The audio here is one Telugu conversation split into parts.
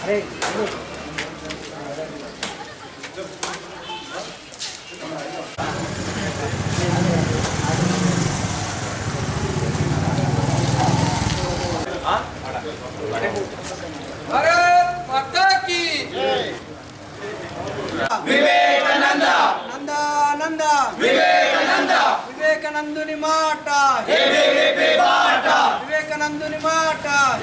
भारत माता की నంద నంద వివేకానంద వివేకానందుని మాట వివేకానందుని మాట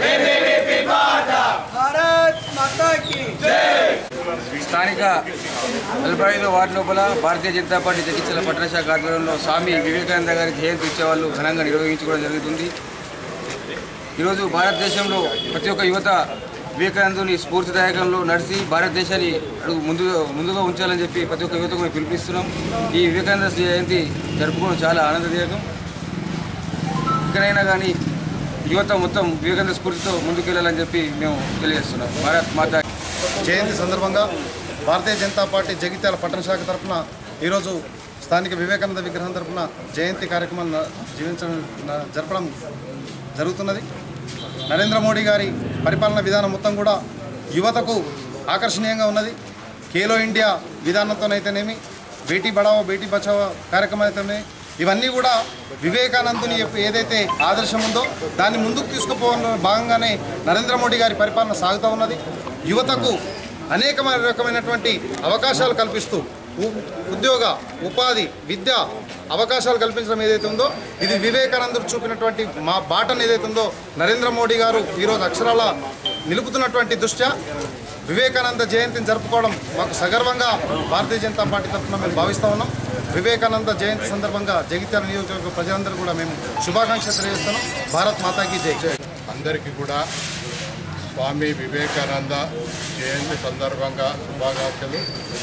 భారత్ మాతాకి స్థానిక నలభై ఐదో వార్డు లోపల భారతీయ జనతా పార్టీ జగిత్యాల పట్టణ శాఖ ఆధ్వర్యంలో స్వామి వివేకానంద గారి జయంతి ఉత్సవాలు ఘనంగా నిర్వహించుకోవడం జరుగుతుంది ఈరోజు భారతదేశంలో ప్రతి ఒక్క యువత వివేకానందుని స్ఫూర్తిదాయకంలో నడిచి భారతదేశాన్ని అడుగు ముందుగా ముందుగా ఉంచాలని చెప్పి ప్రతి ఒక్క యువతకు మేము పిలిపిస్తున్నాం ఈ వివేకానంద జయంతి జరుపుకోవడం చాలా ఆనందదాయకం ఇక్కడైనా కానీ యువత మొత్తం వివేకానంద స్ఫూర్తితో ముందుకెళ్ళాలని చెప్పి మేము తెలియజేస్తున్నాం భారత్ మాతా జయంతి సందర్భంగా భారతీయ జనతా పార్టీ జగిత్యాల పట్టణ శాఖ తరఫున ఈరోజు స్థానిక వివేకానంద విగ్రహం తరఫున జయంతి కార్యక్రమం న- జీవించడం న- జరపడం జరుగుతున్నది నరేంద్ర మోడీ గారి పరిపాలన విధానం మొత్తం కూడా యువతకు ఆకర్షణీయంగా ఉన్నది ఖేలో ఇండియా విధానంతోనైతేనేమి బేటీ బడావో బేటీ బచావో కార్యక్రమం అయితేనే ఇవన్నీ కూడా వివేకానందుని యొక్క ఏదైతే ఆదర్శం ఉందో దాన్ని ముందుకు తీసుకుపోవడంలో భాగంగానే నరేంద్ర మోడీ గారి పరిపాలన సాగుతూ ఉన్నది యువతకు అనేక రకమైనటువంటి అవకాశాలు కల్పిస్తూ ఉ- ఉద్యోగ ఉపాధి విద్య అవకాశాలు కల్పించడం ఏదైతే ఉందో ఇది వివేకానందుడు చూపినటువంటి మా బాటను ఏదైతే ఉందో నరేంద్ర మోడీ గారు ఈరోజు అక్షరాల నిలుపుతున్నటువంటి దృష్ట్యా వివేకానంద జయంతిని జరుపుకోవడం మాకు సగర్వంగా భారతీయ జనతా పార్టీ తరఫున మేము భావిస్తూ ఉన్నాం వివేకానంద జయంతి సందర్భంగా జగిత్యాల నియోజకవర్గ ప్రజలందరూ కూడా మేము శుభాకాంక్షలు తెలియజేస్తున్నాం భారత్ మాతాకి జై జై అందరికీ కూడా స్వామి వివేకానంద జయంతి సందర్భంగా శుభాకాంక్షలు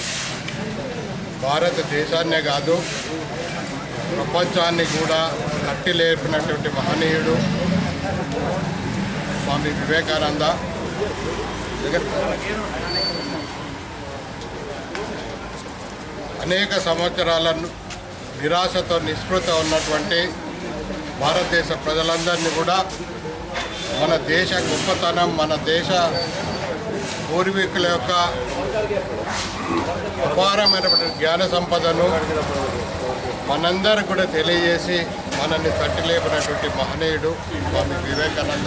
భారతదేశాన్నే కాదు ప్రపంచాన్ని కూడా నట్టి లేపినటువంటి మహనీయుడు స్వామి వివేకానంద అనేక సంవత్సరాల నిరాశతో నిస్పృత ఉన్నటువంటి భారతదేశ ప్రజలందరినీ కూడా మన దేశ గొప్పతనం మన దేశ పూర్వీకుల యొక్క అపారమైనటువంటి జ్ఞాన సంపదను మనందరికి కూడా తెలియజేసి మనల్ని తట్టిలేపినటువంటి మహనీయుడు స్వామి వివేకానంద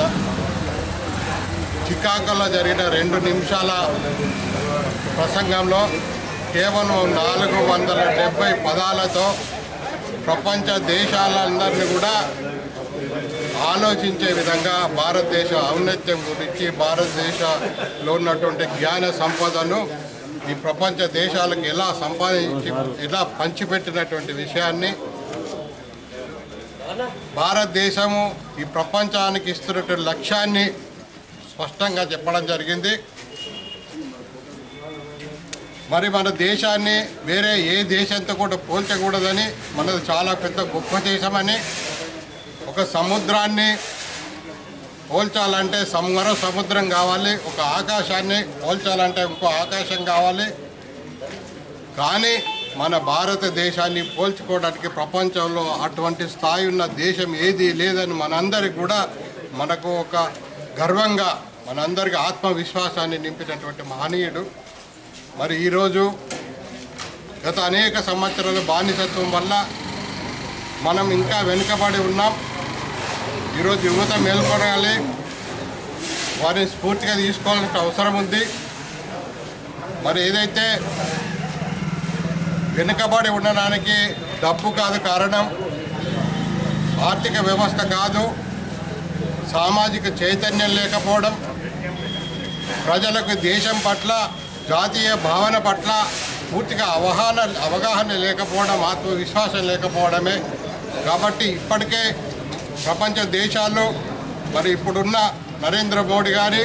చికాగోలో జరిగిన రెండు నిమిషాల ప్రసంగంలో కేవలం నాలుగు వందల డెబ్బై పదాలతో ప్రపంచ దేశాలందరినీ కూడా ఆలోచించే విధంగా భారతదేశ ఔన్నత్యం గురించి భారతదేశంలో ఉన్నటువంటి జ్ఞాన సంపదను ఈ ప్రపంచ దేశాలకు ఎలా సంపాదించి ఎలా పంచిపెట్టినటువంటి విషయాన్ని భారతదేశము ఈ ప్రపంచానికి ఇస్తున్నటువంటి లక్ష్యాన్ని స్పష్టంగా చెప్పడం జరిగింది మరి మన దేశాన్ని వేరే ఏ దేశంతో కూడా పోల్చకూడదని మనది చాలా పెద్ద గొప్ప దేశమని ఒక సముద్రాన్ని పోల్చాలంటే సం- మరో సముద్రం కావాలి ఒక ఆకాశాన్ని పోల్చాలంటే ఇంకో ఆకాశం కావాలి కానీ మన భారతదేశాన్ని పోల్చుకోవడానికి ప్రపంచంలో అటువంటి స్థాయి ఉన్న దేశం ఏది లేదని మనందరికి కూడా మనకు ఒక గర్వంగా మనందరికి ఆత్మవిశ్వాసాన్ని నింపినటువంటి మహనీయుడు మరి ఈరోజు గత అనేక సంవత్సరాల బానిసత్వం వల్ల మనం ఇంకా వెనుకబడి ఉన్నాం ఈరోజు యువత మేల్కొనాలి వారిని స్ఫూర్తిగా తీసుకోవాల్సిన అవసరం ఉంది మరి ఏదైతే వెనుకబడి ఉండడానికి డబ్బు కాదు కారణం ఆర్థిక వ్యవస్థ కాదు సామాజిక చైతన్యం లేకపోవడం ప్రజలకు దేశం పట్ల జాతీయ భావన పట్ల పూర్తిగా అవగాహన అవగాహన లేకపోవడం ఆత్మవిశ్వాసం లేకపోవడమే కాబట్టి ఇప్పటికే ప్రపంచ దేశాలు మరి ఇప్పుడున్న నరేంద్ర మోడీ గారి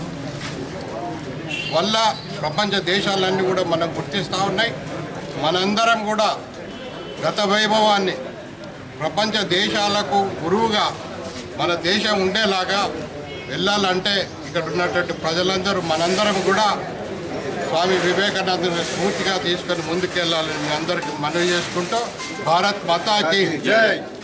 వల్ల ప్రపంచ దేశాలన్నీ కూడా మనం గుర్తిస్తూ ఉన్నాయి మనందరం కూడా గత వైభవాన్ని ప్రపంచ దేశాలకు గురువుగా మన దేశం ఉండేలాగా వెళ్ళాలంటే ఇక్కడ ఉన్నటువంటి ప్రజలందరూ మనందరం కూడా స్వామి వివేకానందుని స్ఫూర్తిగా తీసుకొని ముందుకెళ్ళాలని మీ అందరికీ మనవి చేసుకుంటూ భారత్ మాతాకి జై